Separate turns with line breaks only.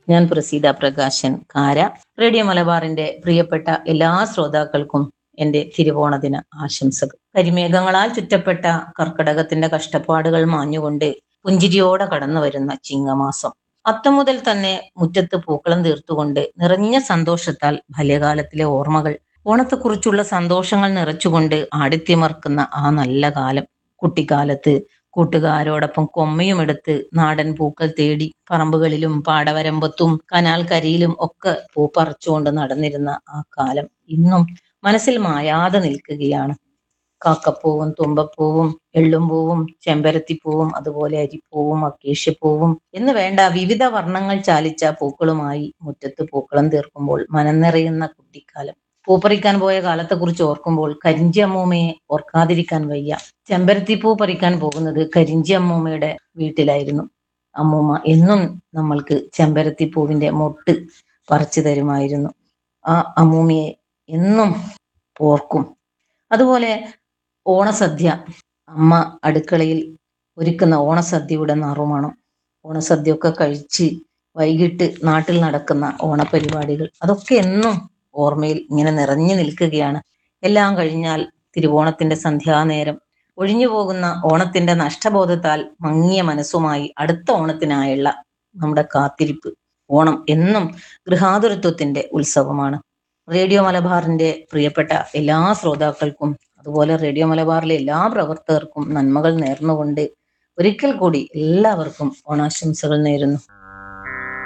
ഞാൻ പ്രസീത പ്രകാശൻ കാര റേഡിയോ മലബാറിന്റെ പ്രിയപ്പെട്ട എല്ലാ ശ്രോതാക്കൾക്കും എന്റെ തിരുവോണദിന ആശംസകൾ കരിമേഘങ്ങളാൽ ചുറ്റപ്പെട്ട കർക്കടകത്തിന്റെ കഷ്ടപ്പാടുകൾ മാഞ്ഞുകൊണ്ട് പുഞ്ചിരിയോടെ കടന്നു വരുന്ന ചിങ്ങമാസം അത്തം മുതൽ തന്നെ മുറ്റത്ത് പൂക്കളം തീർത്തുകൊണ്ട് നിറഞ്ഞ സന്തോഷത്താൽ ബാല്യകാലത്തിലെ ഓർമ്മകൾ ഓണത്തെക്കുറിച്ചുള്ള സന്തോഷങ്ങൾ നിറച്ചുകൊണ്ട് ആടിത്യമർക്കുന്ന ആ നല്ല കാലം കുട്ടിക്കാലത്ത് കൂട്ടുകാരോടൊപ്പം കൊമ്മയുമെടുത്ത് നാടൻ പൂക്കൾ തേടി പറമ്പുകളിലും പാടവരമ്പത്തും കനാൽ കരിയിലും ഒക്കെ പൂ പറിച്ചുകൊണ്ട് നടന്നിരുന്ന ആ കാലം ഇന്നും മനസ്സിൽ മായാതെ നിൽക്കുകയാണ് കാക്കപ്പൂവും തുമ്പപ്പൂവും എള്ളുംപൂവും ചെമ്പരത്തിപ്പൂവും അതുപോലെ അരിപ്പൂവും അക്കേഷ്യപ്പൂവും എന്ന് വേണ്ട വിവിധ വർണ്ണങ്ങൾ ചാലിച്ച പൂക്കളുമായി മുറ്റത്ത് പൂക്കളം തീർക്കുമ്പോൾ മനം നിറയുന്ന കുട്ടിക്കാലം പൂപ്പറിക്കാൻ പോയ കാലത്തെക്കുറിച്ച് ഓർക്കുമ്പോൾ കരിഞ്ചി അമ്മൂമ്മയെ ഓർക്കാതിരിക്കാൻ വയ്യ ചെമ്പരത്തിപ്പൂ പറിക്കാൻ പോകുന്നത് കരിഞ്ചി അമ്മൂമ്മയുടെ വീട്ടിലായിരുന്നു അമ്മൂമ്മ എന്നും നമ്മൾക്ക് ചെമ്പരത്തിപ്പൂവിന്റെ മൊട്ട് പറിച്ചു തരുമായിരുന്നു ആ അമ്മൂമ്മയെ എന്നും ഓർക്കും അതുപോലെ ഓണസദ്യ അമ്മ അടുക്കളയിൽ ഒരുക്കുന്ന ഓണസദ്യയുടെ നറുമണം ഓണസദ്യ ഒക്കെ കഴിച്ച് വൈകിട്ട് നാട്ടിൽ നടക്കുന്ന ഓണപരിപാടികൾ അതൊക്കെ എന്നും ഓർമ്മയിൽ ഇങ്ങനെ നിറഞ്ഞു നിൽക്കുകയാണ് എല്ലാം കഴിഞ്ഞാൽ തിരുവോണത്തിന്റെ സന്ധ്യാനേരം ഒഴിഞ്ഞു പോകുന്ന ഓണത്തിന്റെ നഷ്ടബോധത്താൽ മങ്ങിയ മനസ്സുമായി അടുത്ത ഓണത്തിനായുള്ള നമ്മുടെ കാത്തിരിപ്പ് ഓണം എന്നും ഗൃഹാതുരത്വത്തിന്റെ ഉത്സവമാണ് റേഡിയോ മലബാറിന്റെ പ്രിയപ്പെട്ട എല്ലാ ശ്രോതാക്കൾക്കും അതുപോലെ റേഡിയോ മലബാറിലെ എല്ലാ പ്രവർത്തകർക്കും നന്മകൾ നേർന്നുകൊണ്ട് ഒരിക്കൽ കൂടി എല്ലാവർക്കും ഓണാശംസകൾ നേരുന്നു